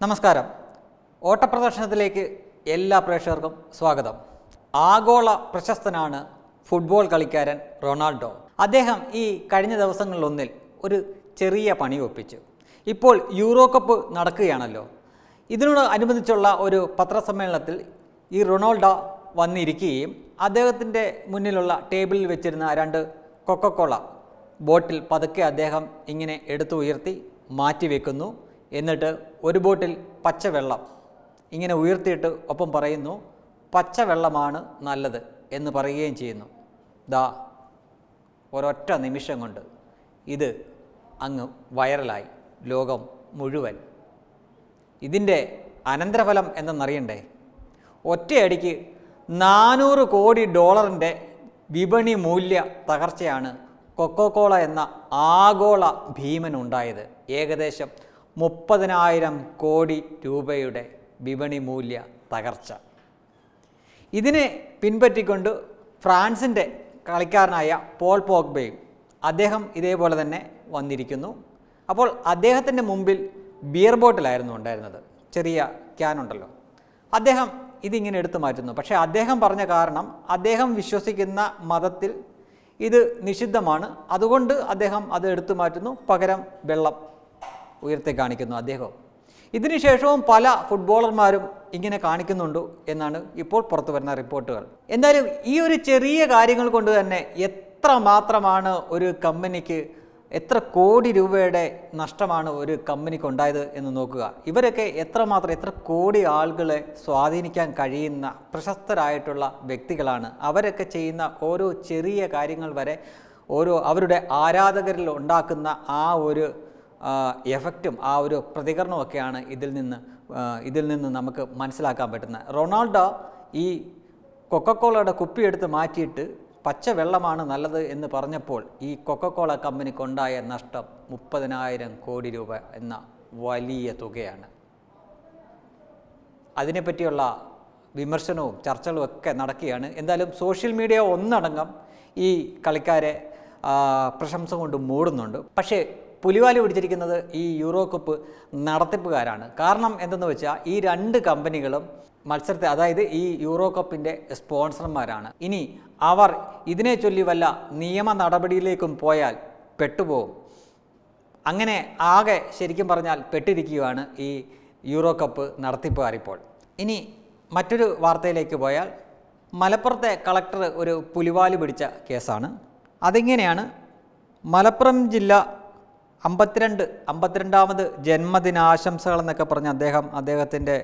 നമസ്കാരം ഓട്ടപ്രദർശനത്തിലേക്ക് എല്ലാ പ്രേക്ഷകർക്കും സ്വാഗതം ആഗോള പ്രശസ്തനാണ് ഫുട്ബോൾ കളിക്കാരൻ റൊണാൾഡോ അദ്ദേഹം ഈ കഴിഞ്ഞ ദിവസങ്ങളിലൊന്നിൽ ഒരു ചെറിയ പണി ഒപ്പിച്ചു ഇപ്പോൾ യൂറോ കപ്പ് നടക്കുകയാണല്ലോ ഇതിനോട് അനുബന്ധിച്ചുള്ള ഒരു പത്രസമ്മേളനത്തിൽ ഈ റൊണാൾഡോ വന്നിരിക്കുകയും അദ്ദേഹത്തിൻ്റെ മുന്നിലുള്ള ടേബിളിൽ വെച്ചിരുന്ന രണ്ട് കൊക്കക്കോള ബോട്ടിൽ പതുക്കെ അദ്ദേഹം ഇങ്ങനെ എടുത്തു ഉയർത്തി മാറ്റി വെക്കുന്നു എന്നിട്ട് ഒരു ബോട്ടിൽ പച്ചവെള്ളം ഇങ്ങനെ ഉയർത്തിയിട്ട് ഒപ്പം പറയുന്നു പച്ചവെള്ളമാണ് നല്ലത് എന്ന് പറയുകയും ചെയ്യുന്നു ദാ ഒരൊറ്റ നിമിഷം കൊണ്ട് ഇത് അങ്ങ് വൈറലായി ലോകം മുഴുവൻ ഇതിൻ്റെ അനന്തരഫലം എന്തെന്നറിയണ്ടേ ഒറ്റയടിക്ക് നാനൂറ് കോടി ഡോളറിൻ്റെ വിപണി മൂല്യ തകർച്ചയാണ് കൊക്കോകോള എന്ന ആഗോള ഭീമനുണ്ടായത് ഏകദേശം മുപ്പതിനായിരം കോടി രൂപയുടെ വിപണി മൂല്യ തകർച്ച ഇതിനെ പിൻപറ്റിക്കൊണ്ട് ഫ്രാൻസിൻ്റെ കളിക്കാരനായ പോൾ പോഗ്ബയും അദ്ദേഹം ഇതേപോലെ തന്നെ വന്നിരിക്കുന്നു അപ്പോൾ അദ്ദേഹത്തിൻ്റെ മുമ്പിൽ ബിയർ ബോട്ടിലായിരുന്നു ഉണ്ടായിരുന്നത് ചെറിയ ക്യാൻ ഉണ്ടല്ലോ അദ്ദേഹം ഇതിങ്ങനെ എടുത്തു മാറ്റുന്നു പക്ഷേ അദ്ദേഹം പറഞ്ഞ കാരണം അദ്ദേഹം വിശ്വസിക്കുന്ന മതത്തിൽ ഇത് നിഷിദ്ധമാണ് അതുകൊണ്ട് അദ്ദേഹം അത് എടുത്തു മാറ്റുന്നു പകരം വെള്ളം ഉയർത്തി കാണിക്കുന്നു അദ്ദേഹം ഇതിനുശേഷവും പല ഫുട്ബോളർമാരും ഇങ്ങനെ കാണിക്കുന്നുണ്ട് എന്നാണ് ഇപ്പോൾ പുറത്തു വരുന്ന റിപ്പോർട്ടുകൾ എന്തായാലും ഈ ഒരു ചെറിയ കാര്യങ്ങൾ കൊണ്ട് തന്നെ എത്ര മാത്രമാണ് ഒരു കമ്പനിക്ക് എത്ര കോടി രൂപയുടെ നഷ്ടമാണ് ഒരു കമ്പനിക്ക് ഉണ്ടായത് എന്ന് നോക്കുക ഇവരൊക്കെ എത്രമാത്രം എത്ര കോടി ആളുകളെ സ്വാധീനിക്കാൻ കഴിയുന്ന പ്രശസ്തരായിട്ടുള്ള വ്യക്തികളാണ് അവരൊക്കെ ചെയ്യുന്ന ഓരോ ചെറിയ കാര്യങ്ങൾ വരെ ഓരോ അവരുടെ ആരാധകരിൽ ഉണ്ടാക്കുന്ന ആ ഒരു എഫക്റ്റും ആ ഒരു പ്രതികരണമൊക്കെയാണ് ഇതിൽ നിന്ന് ആ, ഇതിൽ നിന്ന് നമുക്ക് മനസ്സിലാക്കാൻ പറ്റുന്നത് റൊണാൾഡോ ഈ കൊക്കക്കോളയുടെ കുപ്പിയെടുത്ത് മാറ്റിയിട്ട് പച്ചവെള്ളമാണ് നല്ലത് എന്ന് പറഞ്ഞപ്പോൾ ഈ കൊക്കക്കോള കമ്പനിക്കുണ്ടായ നഷ്ടം മുപ്പതിനായിരം കോടി രൂപ എന്ന വലിയ തുകയാണ് അതിനെപ്പറ്റിയുള്ള വിമർശനവും ചർച്ചകളും ഒക്കെ നടക്കുകയാണ് എന്തായാലും സോഷ്യൽ മീഡിയ ഒന്നടങ്കം ഈ കളിക്കാരെ ആ, പ്രശംസ കൊണ്ട് മൂടുന്നുണ്ട് പക്ഷേ പുലിവാലി പിടിച്ചിരിക്കുന്നത് ഈ യൂറോ കപ്പ് നടത്തിപ്പുകാരാണ് കാരണം എന്തെന്ന് വെച്ചാൽ ഈ രണ്ട് കമ്പനികളും മത്സരത്തെ അതായത് ഈ യൂറോ കപ്പിൻ്റെ സ്പോൺസർമാരാണ് ഇനി അവർ ഇതിനെ ചൊല്ലി വല്ല നിയമ നടപടിയിലേക്കും പോയാൽ പെട്ടുപോകും അങ്ങനെ ആകെ ശരിക്കും പറഞ്ഞാൽ പെട്ടിരിക്കുകയാണ് ഈ യൂറോ കപ്പ് നടത്തിപ്പുകാർ ഇപ്പോൾ ഇനി മറ്റൊരു വാർത്തയിലേക്ക് പോയാൽ മലപ്പുറത്തെ കളക്ടർ ഒരു പുലിവാലി പിടിച്ച കേസാണ് അതിങ്ങനെയാണ് മലപ്പുറം ജില്ല അമ്പത്തിരണ്ട് അമ്പത്തിരണ്ടാമത് ജന്മദിനാശംസകൾ എന്നൊക്കെ പറഞ്ഞ് അദ്ദേഹം അദ്ദേഹത്തിൻ്റെ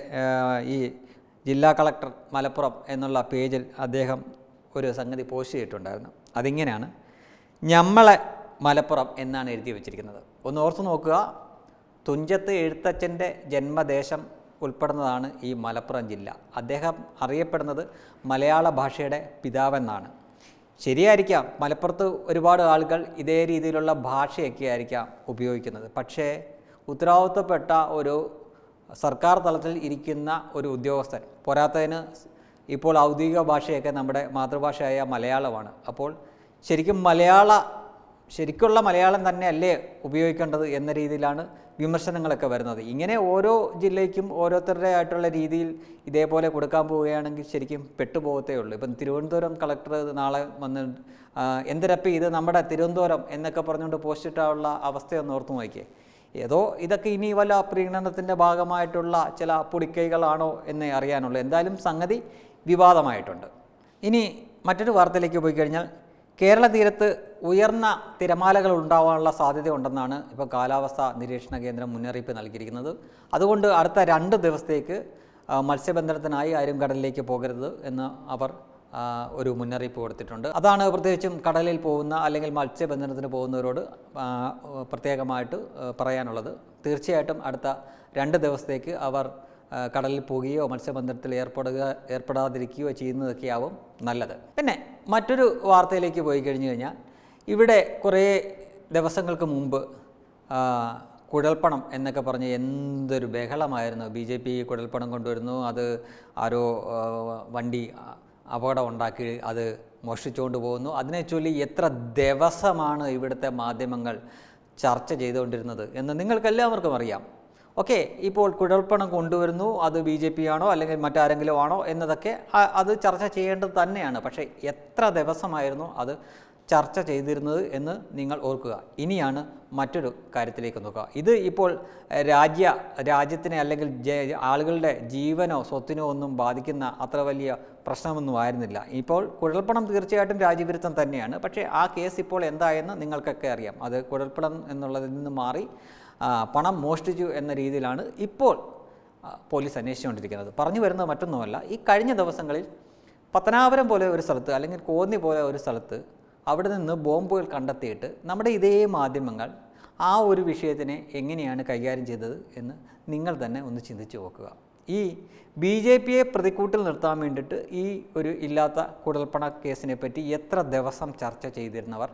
ഈ ജില്ലാ കളക്ടർ മലപ്പുറം എന്നുള്ള പേജിൽ അദ്ദേഹം ഒരു സംഗതി പോസ്റ്റ് ചെയ്തിട്ടുണ്ടായിരുന്നു അതിങ്ങനെയാണ് ഞമ്മളെ മലപ്പുറം എന്നാണ് എഴുതി വച്ചിരിക്കുന്നത് ഒന്ന് ഓർത്ത് നോക്കുക തുഞ്ചത്ത് എഴുത്തച്ഛൻ്റെ ജന്മദേശം ഉൾപ്പെടുന്നതാണ് ഈ മലപ്പുറം ജില്ല അദ്ദേഹം അറിയപ്പെടുന്നത് മലയാള ഭാഷയുടെ പിതാവെന്നാണ് ശരിയായിരിക്കാം മലപ്പുറത്ത് ഒരുപാട് ആളുകൾ ഇതേ രീതിയിലുള്ള ഭാഷയൊക്കെ ആയിരിക്കാം ഉപയോഗിക്കുന്നത് പക്ഷേ ഉത്തരവാദിത്വപ്പെട്ട ഒരു സർക്കാർ തലത്തിൽ ഇരിക്കുന്ന ഒരു ഉദ്യോഗസ്ഥൻ പോരാത്തതിന് ഇപ്പോൾ ഔദ്യോഗിക ഭാഷയൊക്കെ നമ്മുടെ മാതൃഭാഷയായ മലയാളമാണ് അപ്പോൾ ശരിക്കും മലയാള ശരിക്കുള്ള മലയാളം തന്നെയല്ലേ ഉപയോഗിക്കേണ്ടത് എന്ന രീതിയിലാണ് വിമർശനങ്ങളൊക്കെ വരുന്നത് ഇങ്ങനെ ഓരോ ജില്ലയ്ക്കും ഓരോരുത്തരുടെ ആയിട്ടുള്ള രീതിയിൽ ഇതേപോലെ കൊടുക്കാൻ പോവുകയാണെങ്കിൽ ശരിക്കും പെട്ടുപോകത്തേ ഉള്ളൂ ഇപ്പം തിരുവനന്തപുരം കളക്ടർ നാളെ വന്ന് ആ, എന്തിനപ്പം ഇത് നമ്മുടെ തിരുവനന്തപുരം എന്നൊക്കെ പറഞ്ഞുകൊണ്ട് പോസ്റ്റ് ഇട്ടാനുള്ള അവസ്ഥയൊന്ന് ഓർത്ത് നോക്കിയേ ഏതോ ഇതൊക്കെ ഇനി വല്ല പ്രീണനത്തിൻ്റെ ഭാഗമായിട്ടുള്ള ചില പൊടിക്കൈകളാണോ എന്നേ അറിയാനുള്ളൂ എന്തായാലും സംഗതി വിവാദമായിട്ടുണ്ട് ഇനി മറ്റൊരു വാർത്തയിലേക്ക് പോയി കഴിഞ്ഞാൽ കേരള തീരത്ത് ഉയർന്ന തിരമാലകൾ ഉണ്ടാവാനുള്ള സാധ്യതയുണ്ടെന്നാണ് ഇപ്പോൾ കാലാവസ്ഥാ നിരീക്ഷണ കേന്ദ്രം മുന്നറിയിപ്പ് നൽകിയിരിക്കുന്നത് അതുകൊണ്ട് അടുത്ത രണ്ട് ദിവസത്തേക്ക് ആ, മത്സ്യബന്ധനത്തിനായി ആരും കടലിലേക്ക് പോകരുത് എന്ന് അവർ ആ, ഒരു മുന്നറിയിപ്പ് കൊടുത്തിട്ടുണ്ട് അതാണ് പ്രത്യേകിച്ചും കടലിൽ പോകുന്ന അല്ലെങ്കിൽ മത്സ്യബന്ധനത്തിന് പോകുന്നവരോട് ആ, പ്രത്യേകമായിട്ട് ആ, പറയാനുള്ളത് തീർച്ചയായിട്ടും അടുത്ത രണ്ട് ദിവസത്തേക്ക് അവർ ആ, കടലിൽ പോവുകയോ മത്സ്യബന്ധനത്തിൽ ഏർപ്പെടുക ഏർപ്പെടാതിരിക്കുകയോ ചെയ്യുന്നതൊക്കെയാവും നല്ലത് പിന്നെ മറ്റൊരു വാർത്തയിലേക്ക് പോയി കഴിഞ്ഞു കഴിഞ്ഞാൽ ഇവിടെ കുറേ ദിവസങ്ങൾക്ക് മുമ്പ് ആ, കുഴൽപ്പണം എന്നൊക്കെ പറഞ്ഞ് എന്തൊരു ബഹളമായിരുന്നു ബി ജെ പി കുഴൽപ്പണം കൊണ്ടുവരുന്നു അത് ആരോ ആ, വണ്ടി ആ, അപകടം ഉണ്ടാക്കി അത് മോഷ്ടിച്ചുകൊണ്ട് പോകുന്നു അതിനെ ചൊല്ലി എത്ര ദിവസമാണ് ഇവിടുത്തെ മാധ്യമങ്ങൾ ചർച്ച ചെയ്തുകൊണ്ടിരുന്നത് എന്ന് നിങ്ങൾക്കെല്ലാവർക്കും അറിയാം ഓക്കെ ഇപ്പോൾ കുഴൽപ്പണം കൊണ്ടുവരുന്നു അത് ബി ജെ പി ആണോ അല്ലെങ്കിൽ മറ്റാരെങ്കിലും ആണോ എന്നതൊക്കെ അ- അത് ചർച്ച ചെയ്യേണ്ടത് തന്നെയാണ് പക്ഷേ എത്ര ദിവസമായിരുന്നു അത് ചർച്ച ചെയ്തിരുന്നത് എന്ന് നിങ്ങൾ ഓർക്കുക ഇനിയാണ് മറ്റൊരു കാര്യത്തിലേക്ക് നോക്കുക ഇത് ഇപ്പോൾ എഹ്, രാജ്യ രാജ്യത്തിനെ അല്ലെങ്കിൽ ജ- ആളുകളുടെ ജീവനോ സ്വത്തിനോ ഒന്നും ബാധിക്കുന്ന അത്ര വലിയ പ്രശ്നമൊന്നും ആയിരുന്നില്ല ഇപ്പോൾ കുഴൽപ്പണം തീർച്ചയായിട്ടും രാജ്യവിരുദ്ധം തന്നെയാണ് പക്ഷേ ആ കേസ് ഇപ്പോൾ എന്തായെന്ന് നിങ്ങൾക്കൊക്കെ അറിയാം അത് കുഴൽപ്പണം എന്നുള്ളതിൽ നിന്ന് മാറി ആ, പണം മോഷ്ടിച്ചു എന്ന രീതിയിലാണ് ഇപ്പോൾ ആ, പോലീസ് അന്വേഷിച്ചുകൊണ്ടിരിക്കുന്നത് പറഞ്ഞു വരുന്നത് മറ്റൊന്നുമല്ല ഈ കഴിഞ്ഞ ദിവസങ്ങളിൽ പത്തനാപുരം പോലെ ഒരു സ്ഥലത്ത് അല്ലെങ്കിൽ കോന്നി പോലെ ഒരു സ്ഥലത്ത് അവിടെ നിന്ന് ബോംബുകൾ കണ്ടെത്തിയിട്ട് നമ്മുടെ ഇതേ മാധ്യമങ്ങൾ ആ ഒരു വിഷയത്തിനെ എങ്ങനെയാണ് കൈകാര്യം ചെയ്തത് എന്ന് നിങ്ങൾ തന്നെ ഒന്ന് ചിന്തിച്ചു നോക്കുക ഈ ബി ജെ പിയെ പ്രതിക്കൂട്ടിൽ നിർത്താൻ വേണ്ടിയിട്ട് ഈ ഒരു ഇല്ലാത്ത കുടൽപ്പണ കേസിനെ പറ്റി എത്ര ദിവസം ചർച്ച ചെയ്തിരുന്നവർ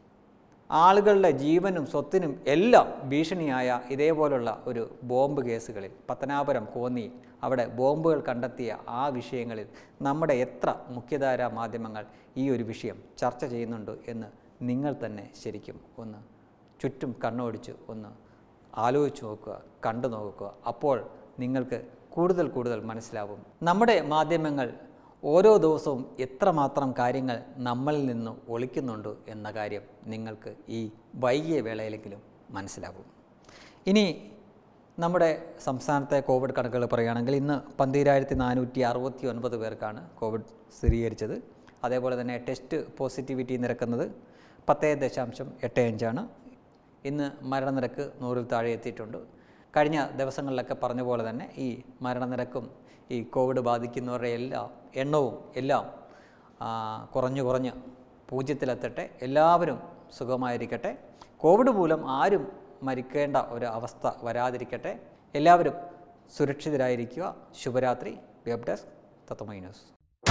ആളുകളുടെ ജീവനും സ്വത്തിനും എല്ലാം ഭീഷണിയായ ഇതേപോലുള്ള ഒരു ബോംബ് കേസുകളിൽ പത്തനാപുരം കോന്നി അവിടെ ബോംബുകൾ കണ്ടെത്തിയ ആ വിഷയങ്ങളിൽ നമ്മുടെ എത്ര മുഖ്യധാരാ മാധ്യമങ്ങൾ ഈ ഒരു വിഷയം ചർച്ച ചെയ്യുന്നുണ്ട് എന്ന് നിങ്ങൾ തന്നെ ശരിക്കും ഒന്ന് ചുറ്റും കണ്ണോടിച്ച് ഒന്ന് ആലോചിച്ച് നോക്കുക കണ്ടു നോക്കുക അപ്പോൾ നിങ്ങൾക്ക് കൂടുതൽ കൂടുതൽ മനസ്സിലാവും നമ്മുടെ മാധ്യമങ്ങൾ ഓരോ ദിവസവും എത്രമാത്രം കാര്യങ്ങൾ നമ്മളിൽ നിന്ന് ഒളിക്കുന്നുണ്ട് എന്ന കാര്യം നിങ്ങൾക്ക് ഈ വൈകിയ വേളയിലെങ്കിലും മനസ്സിലാവും ഇനി നമ്മുടെ സംസ്ഥാനത്തെ കോവിഡ് കണക്കുകൾ പറയുകയാണെങ്കിൽ ഇന്ന് പന്തിരായിരത്തി നാനൂറ്റി അറുപത്തി ഒൻപത് പേർക്കാണ് കോവിഡ് സ്ഥിരീകരിച്ചത് അതേപോലെ തന്നെ ടെസ്റ്റ് പോസിറ്റിവിറ്റി നിരക്കുന്നത് പത്ത് ദശാംശം എട്ട് അഞ്ചാണ് ഇന്ന് മരണനിരക്ക് നൂറിൽ താഴെ എത്തിയിട്ടുണ്ട് കഴിഞ്ഞ ദിവസങ്ങളിലൊക്കെ പറഞ്ഞ പോലെ തന്നെ ഈ മരണനിരക്കും ഈ കോവിഡ് ബാധിക്കുന്നവരുടെ എല്ലാ എണ്ണവും എല്ലാം ആ, കുറഞ്ഞു കുറഞ്ഞ് പൂജ്യത്തിലെത്തട്ടെ എല്ലാവരും സുഖമായിരിക്കട്ടെ കോവിഡ് മൂലം ആരും മരിക്കേണ്ട ഒരു അവസ്ഥ വരാതിരിക്കട്ടെ എല്ലാവരും സുരക്ഷിതരായിരിക്കുക ശുഭരാത്രി web desk Tatwamayi news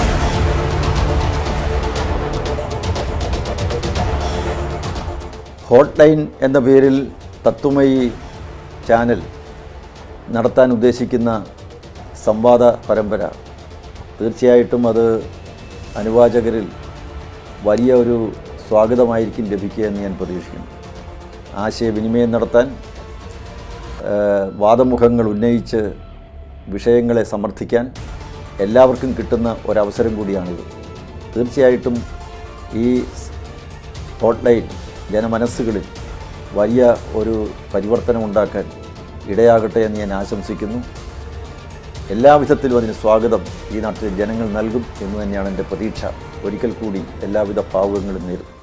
hot line എന്ന പേരിൽ തത്വമയി ചാനൽ നടത്താൻ ഉദ്ദേശിക്കുന്ന സംവാദ പരമ്പര തീർച്ചയായിട്ടും അത് അനുവാചകരിൽ വലിയ ഒരു സ്വാഗതമായിരിക്കും ലഭിക്കുക എന്ന് ഞാൻ പ്രതീക്ഷിക്കുന്നു ആശയവിനിമയം നടത്താൻ ആ, വാദമുഖങ്ങൾ ഉന്നയിച്ച് വിഷയങ്ങളെ സമർത്ഥിക്കാൻ എല്ലാവർക്കും കിട്ടുന്ന ഒരവസരം കൂടിയാണിത് തീർച്ചയായിട്ടും ഈ ഹോട്ട്ലൈൻ ജനമനസ്സുകളിൽ വലിയ ഒരു പരിവർത്തനം ഉണ്ടാക്കാൻ ഇടയാകട്ടെ എന്ന് ഞാൻ ആശംസിക്കുന്നു എല്ലാവിധത്തിലും അതിന് സ്വാഗതം ഈ നാട്ടിലെ ജനങ്ങൾ നൽകും എന്ന് തന്നെയാണ് എൻ്റെ പ്രതീക്ഷ ഒരിക്കൽ കൂടി എല്ലാവിധ ഭാവുകങ്ങളും നേരും